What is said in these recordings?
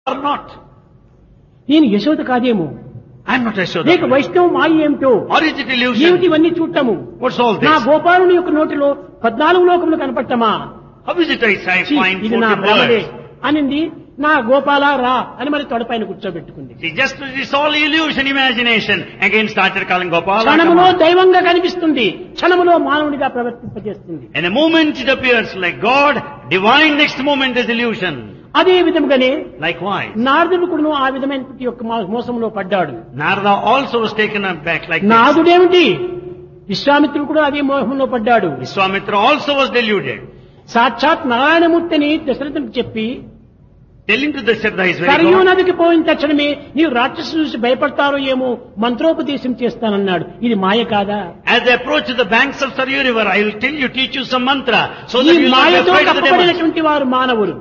or not. నేను యశోద కాదేమో I am not Yashoda. లేక వైష్ణవం మాయ ఏమిటో Or is it illusion? ఏమిటి ఇవన్నీ చూడటము What's all నా this? గోపాలుని యొక్క నోటిలో పద్నాలుగు లోకములు కనపడటమా How is it I, I ఛీ, find ఇది నా 40 భ్రమలే birds? అనింది నా గోపాల రా అని మరి తొడపైన కూర్చోబెట్టుకుంది See, just it's all illusion, imagination. Again started calling Gopala. come క్షణములో on. దైవంగా కనిపిస్తుంది క్షణములో మానవుడిగా ప్రవర్తింపజేస్తుంది In a moment it appears like God, divine next moment is illusion. అదే విధముగానే Likewise. నారదుడు కూడా ఆ విధమైనటువంటి యొక్క మా- మోసంలో పడ్డాడు Narada also was taken aback like this. నాదుడేమిటి విశ్వామిత్రుడు కూడా అదే మోహంలో పడ్డాడు Vishwamitra also was deluded. సాక్షాత్ నారాయణమూర్తిని దశరథునికి చెప్పి Telling to Dasharatha is very Sarayu good. నదికి పోయిన తక్షణమే నీవు రాక్షసులు చూసి భయపడతారో ఏమో మంత్రోపదేశం చేస్తానన్నాడు ఇది మాయ కాదా As they approach the banks of Saryu river, I will tell you, teach you some mantra, so ఈ that you will not be మాయతో afraid of the demons. కప్పబడినటువంటి వారు మానవులు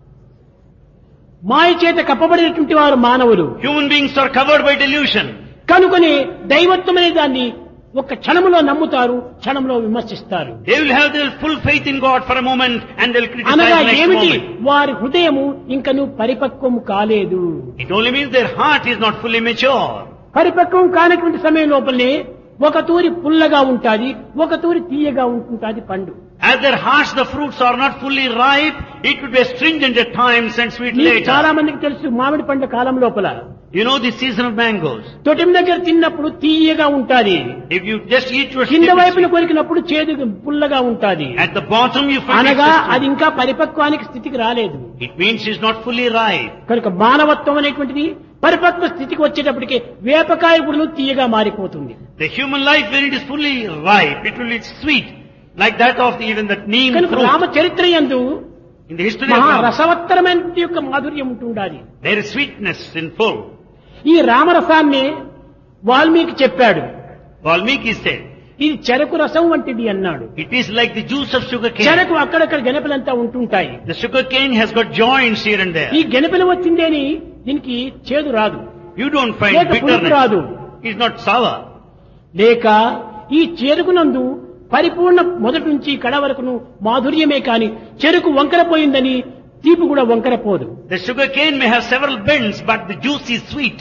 మాయ చేత కప్పబడినటువంటి వారు మానవులు Human beings are covered by delusion. కనుకొని దైవత్వం అనే దాన్ని ఒక క్షణములో నమ్ముతారు క్షణంలో విమర్శిస్తారు They will have their full faith in God for a moment and they'll criticize అనగా next ఏమిటి moment. వారి హృదయము ఇంకను పరిపక్వము కాలేదు It only means their heart is not fully mature. పరిపక్వం కానటువంటి సమయం లోపలనే ఒక తూరి పుల్లగా ఉంటాది ఒక తూరి తీయగా ఉంటుంటాది పండు As their hearts, the fruits are not fully ripe, it would be astringent at times and sweet మీకు చాలా later. మందికి తెలుసు మామిడి పండ్ల కాలం లోపల You know the season of mangoes. తొటిం దగ్గర తిన్నప్పుడు తీయగా ఉంటాది If you just eat your కింద skin, వైపున కొరికినప్పుడు చేదు పుల్లగా ఉంటాది at the bottom you find అనగా it's అది ఇంకా పరిపక్వానికి స్థితికి రాలేదు It means it's not fully ripe. కనుక మానవత్వం అనేటువంటిది పరిపక్వ స్థితికి వచ్చేటప్పటికి వేపకాయ గుడులు తీయగా మారిపోతుంది The human life, when it is fully ripe, it will be sweet, like that of even that neem కనుక fruit. రామ చరిత్ర యందు In the history of మహా Rama, రసవత్తరమైన యొక్క మాధుర్యం ఉంటుండాలి there is sweetness in full. ఈ రామరసాన్ని వాల్మీకి చెప్పాడు Valmiki said, ఇది చెరకు రసం వంటిది అన్నాడు it is like the juice of sugar cane. చెరకు అక్కడక్కడ గెనపలంతా ఉంటుంటాయి The sugar cane has got joints here and there. ఈ గెనపలు వచ్చిందేని దీనికి చేదు రాదు You don't find లేక పులుపు bitterness. రాదు It's not sour. లేక ఈ చెరుకునందు పరిపూర్ణ మొదటి నుంచి కడ వరకును మాధుర్యమే కాని చెరుకు వంకరపోయిందని తీపి కూడా వంకరపోదు The sugar cane may have several bends, but the juice is sweet.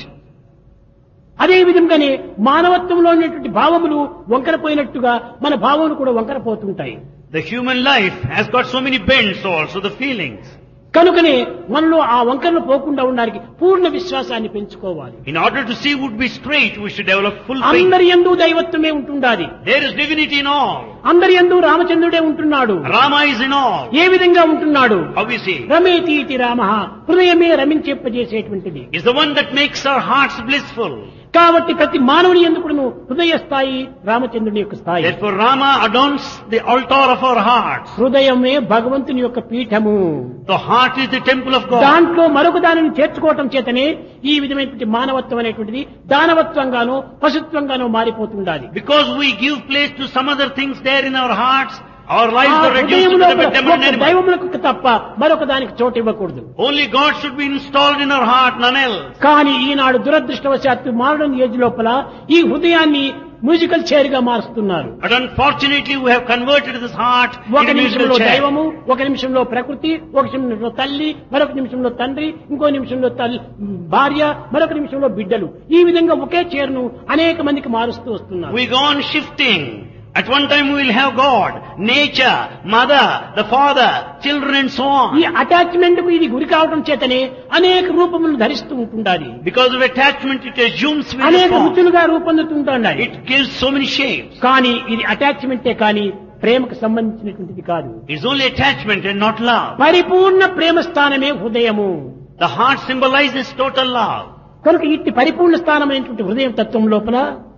అదే విధంగానే మానవత్వంలో ఉన్నటువంటి భావములు వంకరపోయినట్టుగా మన భావములు కూడా వంకరపోతుంటాయి The human life has got so many bends also, the feelings. కనుకనే మనలో ఆ వంకరలు పోకుండా ఉండడానికి పూర్ణ విశ్వాసాన్ని పెంచుకోవాలి In order to see would be straight, we should develop full faith. అందరి ఎందు దైవత్వమే ఉంటుండాలి There is divinity in all. అందరి ఎందు రామచంద్రుడే ఉంటున్నాడు Rama is in all. ఏ విధంగా ఉంటున్నాడు How is he? రమేతి ఇతి రామ హృదయమే రమించేప్పజేసేటువంటిది Is the one that makes our hearts blissful. కాబట్టి ప్రతి మానవుని ఎందుకును హృదయ స్థాయి రామచంద్రుని యొక్క స్థాయి Therefore Rama adorns the altar of our hearts. హృదయమే భగవంతుని యొక్క పీఠము The heart is the temple of God. దాంట్లో మరొక దానిని చేర్చుకోవటం చేతనే ఈ విధమైనటువంటి మానవత్వం అనేటువంటిది దానవత్వంగానో పశుత్వంగానో మారిపోతుండాలి Because we give place to some other things there in our hearts, our ఆ lives are reduced to హృదయములో the demon ఒక animal. దైవములకు తప్ప మరొక దానికి చోటు ఇవ్వకూడదు Only God should be installed in our heart, none else. కానీ ఈనాడు దురదృష్టవశాత్తు మోడర్న్ ఏజ్ లోపల ఈ హృదయాన్ని మ్యూజికల్ చైర్ గా మారుస్తున్నారు But unfortunately we have converted this heart ఒక into a నిమిషంలో musical chair. దైవము ఒక నిమిషంలో ప్రకృతి ఒక నిమిషంలో తల్లి మరొక నిమిషంలో తండ్రి ఇంకో నిమిషంలో తల్లి భార్య మరొక నిమిషంలో బిడ్డలు ఈ విధంగా ఒకే చైర్ను అనేక మందికి మారుస్తూ వస్తున్నారు We go on shifting. At one time we will have God, nature, mother, the father, children and so ఈ on. అటాచ్మెంట్ కు ఇది గురి కావడం చేతనే అనేక రూపములను ధరిస్తూ ఉంటుండాలి Because of attachment it assumes with అనేక form. రుచులుగా రూపొందుతుంటాయి It gives so many shapes. కానీ ఇది అటాచ్మెంటే కానీ ప్రేమకు సంబంధించినటువంటిది కాదు It's only attachment and not love. పరిపూర్ణ ప్రేమ స్థానమే హృదయము The heart symbolizes total love. కనుక ఇట్టి పరిపూర్ణ స్థానమైనటువంటి హృదయం తత్వం లోపల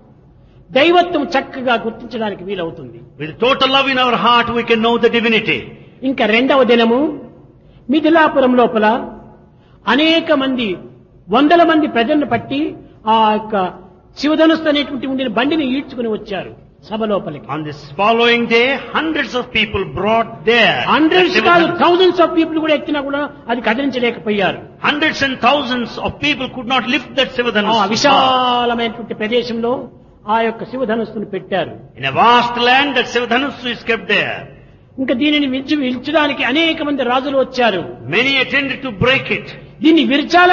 దైవత్వం చక్కగా గుర్తించడానికి వీలవుతుంది With total love in our heart we can know the divinity. ఇంకా రెండవ దినము మిథిలాపురం లోపల అనేక మంది వందల మంది ప్రజలను పట్టి ఆ యొక్క శివధనుస్సు అనేటువంటి ఉండిన బండిని ఈడ్చుకుని వచ్చారు సభ లోపలికి On this following day, hundreds of people brought there. Hundreds the కాదు Shivadhan- థౌజండ్స్ ఆఫ్ పీపుల్ కూడా ఎక్కినా కూడా అది కదిలించలేకపోయారు Hundreds and thousands of people could not lift that ఆ Sivadhanus. విశాలమైనటువంటి ప్రదేశంలో ఆ యొక్క శివధనుస్సును పెట్టారు In a vast land, that Sivadhanus is kept there. ఇంకా దీనిని విడిచి విడిచడానికి అనేక మంది రాజులు వచ్చారు Many attended to break it. దీన్ని విరచాల